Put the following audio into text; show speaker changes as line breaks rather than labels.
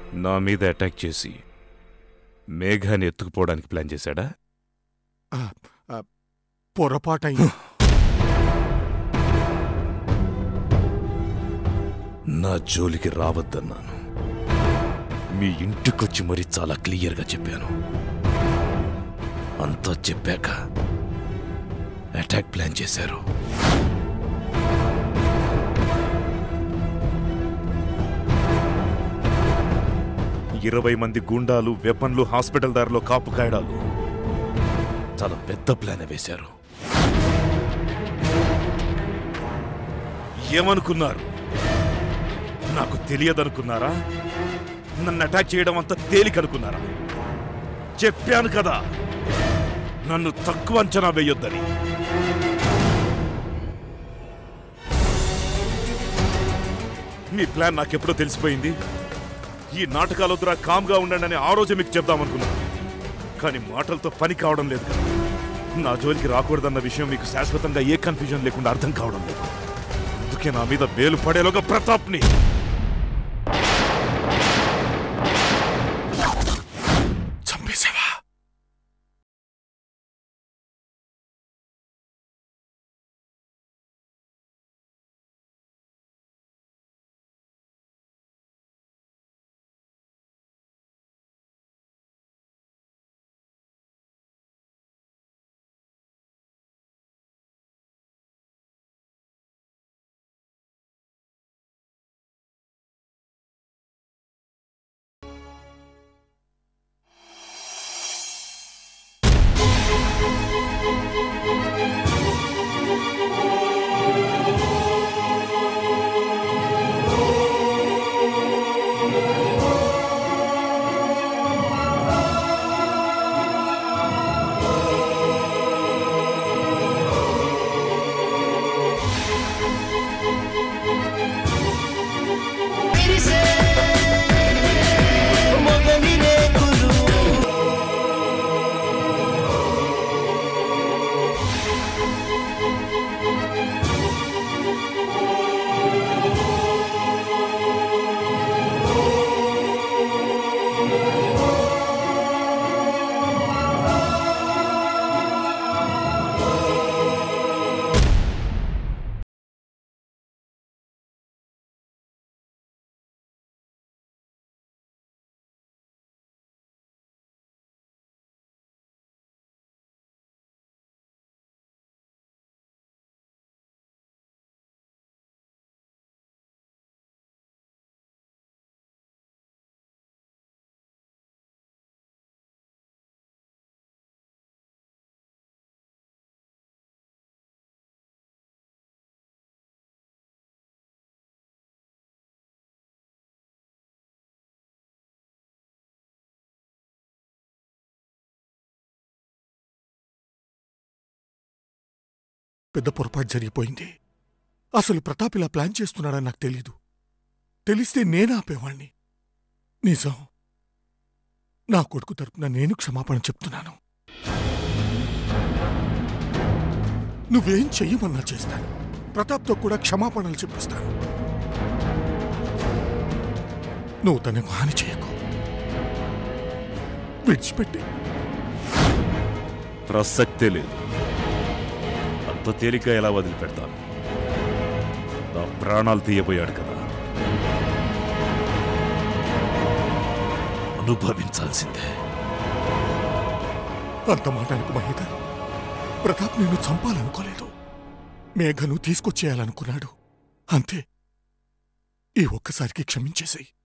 నా మీద అటాక్ చేసి మేఘాన్ని ఎత్తుకుపోవడానికి ప్లాన్ చేశాడా
ఆ, ఆ, పొరపాటైంది
నా జోలికి రావద్దన్నాను మీ ఇంటికొచ్చి మరీ చాలా క్లియర్గా చెప్పాను అంతా చెప్పాక అటాక్ ప్లాన్ చేశారు ఇరవై మంది గుండాలు వెపన్లు హాస్పిటల్ దారిలో కాపు కాయడాలు చాలా పెద్ద ప్లాన్ వేశారు ఏమనుకున్నారు నాకు తెలియదనుకున్నారా నన్ను అటాక్ చేయడం అంత తేలికనుకున్నారా చెప్పాను కదా నన్ను తక్కువ అంచనా వేయొద్దని మీ ప్లాన్ నాకెప్పుడో తెలిసిపోయింది ఈ నాటకాల వద్ద కామ్గా ఉండండి అని ఆ రోజే మీకు చెప్దామనుకున్నాను కానీ మాటలతో పని కావడం లేదు కదా నా జోలికి రాకూడదన్న విషయం మీకు శాశ్వతంగా ఏ కన్ఫ్యూజన్ లేకుండా అర్థం కావడం లేదు అందుకే నా మీద వేలు పడేలోగా ప్రతాప్ని చంపేశావా
విరిసే మొగలి రేకులు
పెద్ద పొరపాటు జరిగిపోయింది అసలు ప్రతాప్ ఇలా ప్లాన్ చేస్తున్నాడని నాకు తెలీదు తెలిస్తే నేను ఆపేవాణ్ణి నిజం నా కొడుకు తరపున నేను క్షమాపణ చెప్తున్నాను నువ్వేం చెయ్యమన్నా చేస్తాను ప్రతాప్తో కూడా క్షమాపణలు చెప్పిస్తాను నువ్వు తనకు హాని చేయకు విడిచిపెట్టి
ప్రసక్తే లేదు అంత తేలిక ఎలా వదిలిపెడతాను నా ప్రాణాలు తీయబోయాడు కదా అనుభవించాల్సిందే
అంత మాటలకు మహేదర్ ప్రతాప్ నిన్ను చంపాలనుకోలేదు మేఘను తీసుకొచ్చేయాలనుకున్నాడు అంతే ఈ ఒక్కసారికి క్షమించేసేయి